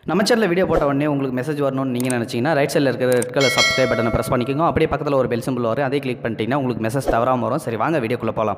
நம்ம சேனலில் வீடியோ போட்ட உடனே உங்களுக்கு மெசேஜ் வரணும்னு நீங்கள் நினச்சிங்கன்னா ரைட் சைடில் இருக்கிற ரெட் கலர் சப்ஸ்கிரைப் பட்டனை ப்ரெஸ் பண்ணிக்கோங்க அப்படியே பக்கத்தில் ஒரு பெல் சிம்பிள் வரும் அதே கிளிக் பண்ணிட்டீங்கன்னா உங்களுக்கு மெசேஜ் தவறாமல் வரும் சரி வாங்க வீடியோக்குள்ளே போகலாம்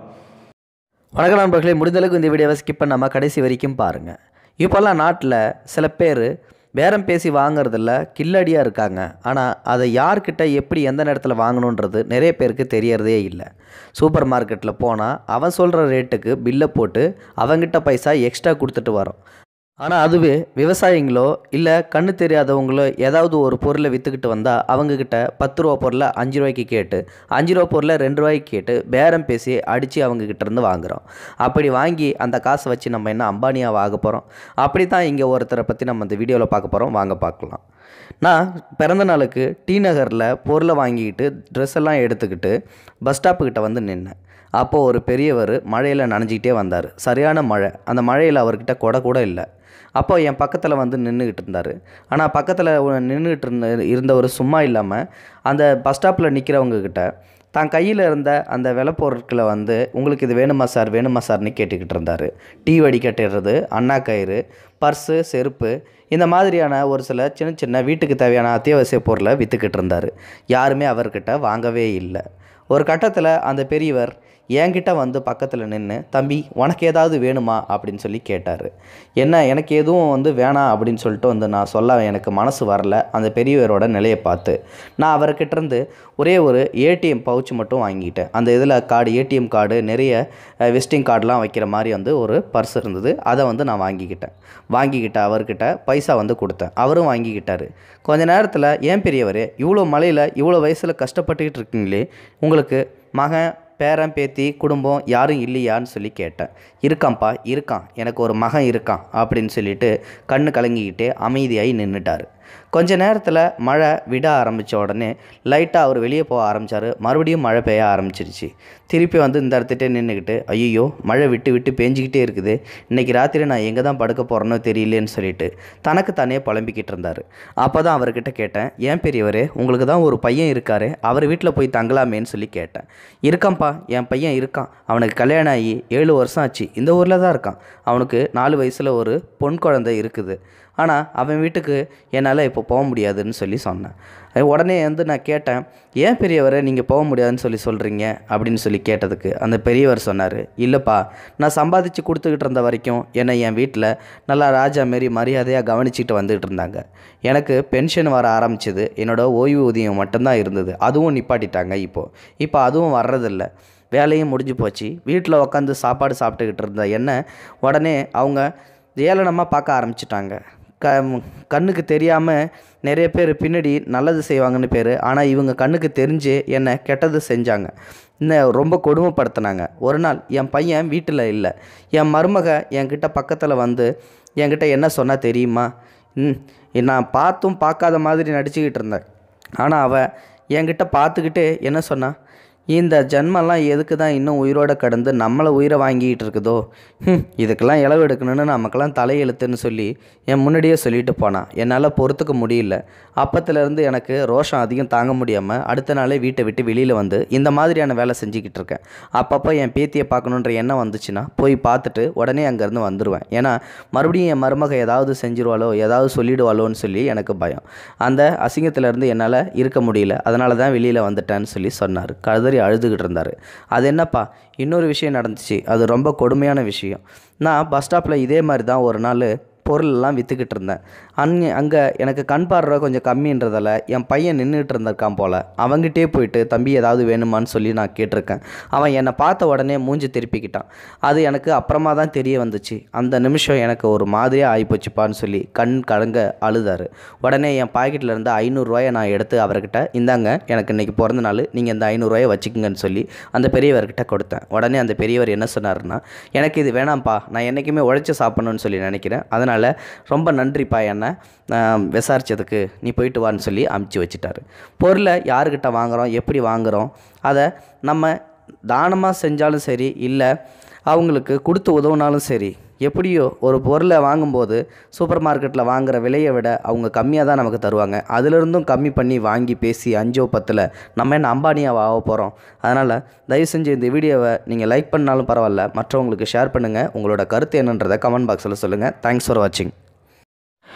வணக்கம் நண்பர்களே முடிந்தளவுக்கு இந்த வீடியோவை ஸ்கிப் பண்ணாமல் கடைசி வரைக்கும் பாருங்கள் இப்போல்லாம் நாட்டில் சில பேர் பேரம் பேசி வாங்குறதில்ல கில்லடியாக இருக்காங்க ஆனால் அதை யார்கிட்ட எப்படி எந்த நேரத்தில் வாங்கணுன்றது நிறைய பேருக்கு தெரியறதே இல்லை சூப்பர் மார்க்கெட்டில் போனால் அவன் சொல்கிற ரேட்டுக்கு பில்லை போட்டு அவங்கிட்ட பைசா எக்ஸ்ட்ரா கொடுத்துட்டு வரோம் ஆனால் அதுவே விவசாயிங்களோ இல்லை கண்ணு தெரியாதவங்களோ ஏதாவது ஒரு பொருளை விற்றுக்கிட்டு வந்தால் அவங்கக்கிட்ட பத்து ரூபா பொருளை அஞ்சு ரூபாய்க்கு கேட்டு அஞ்சு ரூபா பொருளை ரெண்டு ரூபாய்க்கு கேட்டு பேரம் பேசி அடித்து அவங்கக்கிட்ட இருந்து வாங்குகிறோம் அப்படி வாங்கி அந்த காசை வச்சு நம்ம என்ன அம்பானியாக ஆக போகிறோம் அப்படி தான் இங்கே ஒருத்தரை பற்றி நம்ம இந்த வீடியோவில் பார்க்க போகிறோம் வாங்க பார்க்கலாம் நான் பிறந்த நாளுக்கு டி நகரில் பொருளை வாங்கிக்கிட்டு ட்ரெஸ் எல்லாம் எடுத்துக்கிட்டு பஸ் ஸ்டாப்புக்கிட்ட வந்து நின்னேன் அப்போது ஒரு பெரியவர் மழையில் நனைஞ்சிக்கிட்டே வந்தார் சரியான மழை அந்த மழையில் அவர்கிட்ட கொடை கூட இல்லை அப்போ என் பக்கத்தில் வந்து நின்றுக்கிட்டு இருந்தார் ஆனால் பக்கத்தில் நின்றுக்கிட்டு இருந்த இருந்தவர் சும்மா இல்லாமல் அந்த பஸ் ஸ்டாப்பில் நிற்கிறவங்க கிட்ட தான் கையில் இருந்த அந்த விலை பொருட்களை வந்து உங்களுக்கு இது வேணுமா சார் வேணுமா சார்னு கேட்டுக்கிட்டு இருந்தார் டீ வடிகட்டுறது அண்ணா கயிறு பர்ஸு செருப்பு இந்த மாதிரியான ஒரு சில சின்ன சின்ன வீட்டுக்கு தேவையான அத்தியாவசிய பொருளை விற்றுக்கிட்டு இருந்தார் யாருமே அவர்கிட்ட வாங்கவே இல்லை ஒரு கட்டத்தில் அந்த பெரியவர் என்கிட்ட வந்து பக்கத்தில் நின்று தம்பி உனக்கு ஏதாவது வேணுமா அப்படின்னு சொல்லி கேட்டார் என்ன எனக்கு எதுவும் வந்து வேணாம் அப்படின்னு சொல்லிட்டு வந்து நான் சொல்ல எனக்கு மனசு வரல அந்த பெரியவரோட நிலையை பார்த்து நான் அவர்கிட்ட இருந்து ஒரே ஒரு ஏடிஎம் பவுச் மட்டும் வாங்கிட்டேன் அந்த இதில் கார்டு ஏடிஎம் கார்டு நிறைய விசிட்டிங் கார்டெலாம் வைக்கிற மாதிரி வந்து ஒரு பர்ஸ் இருந்தது அதை வந்து நான் வாங்கிக்கிட்டேன் வாங்கிக்கிட்ட அவர்கிட்ட பைசா வந்து கொடுத்தேன் அவரும் வாங்கிக்கிட்டாரு கொஞ்ச நேரத்தில் ஏன் பெரியவர் இவ்வளோ மலையில் இவ்வளோ வயசில் கஷ்டப்பட்டுக்கிட்டு இருக்கீங்களே உங்களுக்கு மகன் பேரன் பேத்தி குடும்பம் யாரும் இல்லையான்னு சொல்லி கேட்டேன் இருக்கான்ப்பா இருக்கான் எனக்கு ஒரு மகன் இருக்கான் அப்படின்னு சொல்லிட்டு கண்ணு கலங்கிக்கிட்டே அமைதியாகி நின்றுட்டார் கொஞ்ச நேரத்தில் மழை விட ஆரம்பித்த உடனே லைட்டாக அவர் வெளியே போக ஆரம்பித்தார் மறுபடியும் மழை பெய்ய ஆரம்பிச்சிருச்சு திருப்பி வந்து இந்த இடத்துட்டே நின்றுக்கிட்டு ஐயோ மழை விட்டு விட்டு பேஞ்சிக்கிட்டே இருக்குது இன்றைக்கி ராத்திரி நான் எங்கே தான் படுக்க போகிறேனோ தெரியலேன்னு சொல்லிட்டு தனக்கு தானே புலம்பிக்கிட்டு இருந்தார் அப்போ தான் அவர்கிட்ட கேட்டேன் ஏன் பெரியவரே உங்களுக்கு தான் ஒரு பையன் இருக்காரு அவர் வீட்டில் போய் தங்கலாமேன்னு சொல்லி கேட்டேன் இருக்கான்ப்பா என் பையன் இருக்கான் அவனுக்கு கல்யாணம் ஆகி ஏழு வருஷம் ஆச்சு இந்த ஊரில் தான் இருக்கான் அவனுக்கு நாலு வயசில் ஒரு பொன் குழந்தை இருக்குது ஆனால் அவன் வீட்டுக்கு என்னால் இப்போ போக முடியாதுன்னு சொல்லி சொன்னேன் உடனே வந்து நான் கேட்டேன் ஏன் பெரியவரை நீங்கள் போக முடியாதுன்னு சொல்லி சொல்கிறீங்க அப்படின்னு சொல்லி கேட்டதுக்கு அந்த பெரியவர் சொன்னார் இல்லைப்பா நான் சம்பாதிச்சு கொடுத்துக்கிட்டு இருந்த வரைக்கும் என்னை என் வீட்டில் நல்லா ராஜா மாரி மரியாதையாக கவனிச்சிட்டு வந்துகிட்டு இருந்தாங்க எனக்கு பென்ஷன் வர ஆரம்பிச்சது என்னோடய ஓய்வூதியம் மட்டும்தான் இருந்தது அதுவும் நிப்பாட்டிட்டாங்க இப்போது இப்போ அதுவும் வர்றதில்ல வேலையும் முடிஞ்சு போச்சு வீட்டில் உட்காந்து சாப்பாடு சாப்பிட்டுக்கிட்டு இருந்த என்ன உடனே அவங்க ஏளனமாக பார்க்க ஆரம்பிச்சிட்டாங்க க கண்ணுக்கு தெரியாமல் நிறைய பேர் பின்னாடி நல்லது செய்வாங்கன்னு பேர் ஆனால் இவங்க கண்ணுக்கு தெரிஞ்சு என்னை கெட்டது செஞ்சாங்க இன்னும் ரொம்ப கொடுமைப்படுத்தினாங்க ஒரு நாள் என் பையன் வீட்டில் இல்லை என் மருமக என்கிட்ட பக்கத்தில் வந்து என்கிட்ட என்ன சொன்னால் தெரியுமா ம் நான் பார்த்தும் பார்க்காத மாதிரி நடிச்சுக்கிட்டு இருந்தேன் ஆனால் அவள் என்கிட்ட பார்த்துக்கிட்டு என்ன சொன்னா இந்த ஜென்மெல்லாம் எதுக்கு தான் இன்னும் உயிரோட கடந்து நம்மளை உயிரை வாங்கிட்டு இருக்குதோ ஹம், இதுக்கெல்லாம் இளவு எடுக்கணும்னு நமக்கெல்லாம் தலையெழுத்துன்னு சொல்லி என் முன்னாடியே சொல்லிட்டு போனான் என்னால் பொறுத்துக்க முடியல அப்பத்துலேருந்து எனக்கு ரோஷம் அதிகம் தாங்க முடியாமல் அடுத்த நாளே வீட்டை விட்டு வெளியில் வந்து இந்த மாதிரியான வேலை செஞ்சுக்கிட்டு இருக்கேன் அப்பப்போ என் பேத்தியை பார்க்கணுன்ற எண்ணம் வந்துச்சுன்னா போய் பார்த்துட்டு உடனே அங்கேருந்து வந்துடுவேன் ஏன்னா மறுபடியும் என் மருமக ஏதாவது செஞ்சிருவாளோ ஏதாவது சொல்லிடுவாளோன்னு சொல்லி எனக்கு பயம் அந்த அசிங்கத்திலேருந்து என்னால் இருக்க முடியல அதனால தான் வெளியில் வந்துட்டேன்னு சொல்லி சொன்னார் கதறி அழுதுகிட்டு இருந்தார் அது என்னப்பா இன்னொரு விஷயம் நடந்துச்சு அது ரொம்ப கொடுமையான விஷயம் நான் பஸ் ஸ்டாப்பில் இதே மாதிரி தான் ஒரு நாள் பொருளெல்லாம் விற்றுக்கிட்டு இருந்தேன் அங்கே அங்கே எனக்கு கண் பார்வை கொஞ்சம் கம்மின்றதால என் பையன் நின்றுட்டு இருந்திருக்கான் போல் அவங்கிட்டே போயிட்டு தம்பி ஏதாவது வேணுமான்னு சொல்லி நான் கேட்டிருக்கேன் அவன் என்னை பார்த்த உடனே மூஞ்சி திருப்பிக்கிட்டான் அது எனக்கு அப்புறமா தான் தெரிய வந்துச்சு அந்த நிமிஷம் எனக்கு ஒரு மாதிரியாக ஆகிப்போச்சுப்பான்னு சொல்லி கண் கலங்க அழுதாரு உடனே என் பாக்கெட்டில் இருந்து ஐநூறுரூவாயை நான் எடுத்து அவர்கிட்ட இந்தாங்க எனக்கு இன்றைக்கி பிறந்த நாள் நீங்கள் இந்த ஐநூறுரூவாயை வச்சுக்கோங்கன்னு சொல்லி அந்த பெரியவர்கிட்ட கொடுத்தேன் உடனே அந்த பெரியவர் என்ன சொன்னாருன்னா எனக்கு இது வேணாம்ப்பா நான் என்றைக்குமே உழைச்சி சாப்பிடணும்னு சொல்லி நினைக்கிறேன் அதனால் ரொம்ப நன்றிப்பா என்னை ஆஹ், விசாரிச்சதுக்கு நீ போயிட்டு வான்னு சொல்லி அமுச்சு வச்சுட்டாரு பொருளை யாருக்கிட்ட வாங்குகிறோம் எப்படி வாங்குகிறோம் அதை நம்ம தானமாக செஞ்சாலும் சரி இல்லை அவங்களுக்கு கொடுத்து உதவுனாலும் சரி எப்படியோ ஒரு பொருளை வாங்கும்போது சூப்பர் மார்க்கெட்டில் வாங்குற விலையை விட அவங்க கம்மியாக தான் நமக்கு தருவாங்க அதிலிருந்தும் கம்மி பண்ணி வாங்கி பேசி அஞ்சோ பத்தில் நம்ம என்ன அம்பானியாக ஆக போகிறோம் அதனால் தயவு செஞ்சு இந்த வீடியோவை நீங்கள் லைக் பண்ணாலும் பரவாயில்ல மற்றவங்களுக்கு ஷேர் பண்ணுங்கள் உங்களோட கருத்து என்னன்றதை கமெண்ட் பாக்ஸில் சொல்லுங்கள் தேங்க்ஸ் ஃபார் வாட்சிங்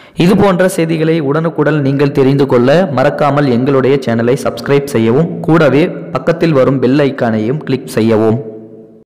இது போன்ற செய்திகளை உடனுக்குடன் நீங்கள் தெரிந்து கொள்ள மறக்காமல் எங்களுடைய சேனலை சப்ஸ்கிரைப் செய்யவும் கூடவே பக்கத்தில் வரும் பெல் ஐக்கானையும் கிளிக் செய்யவும்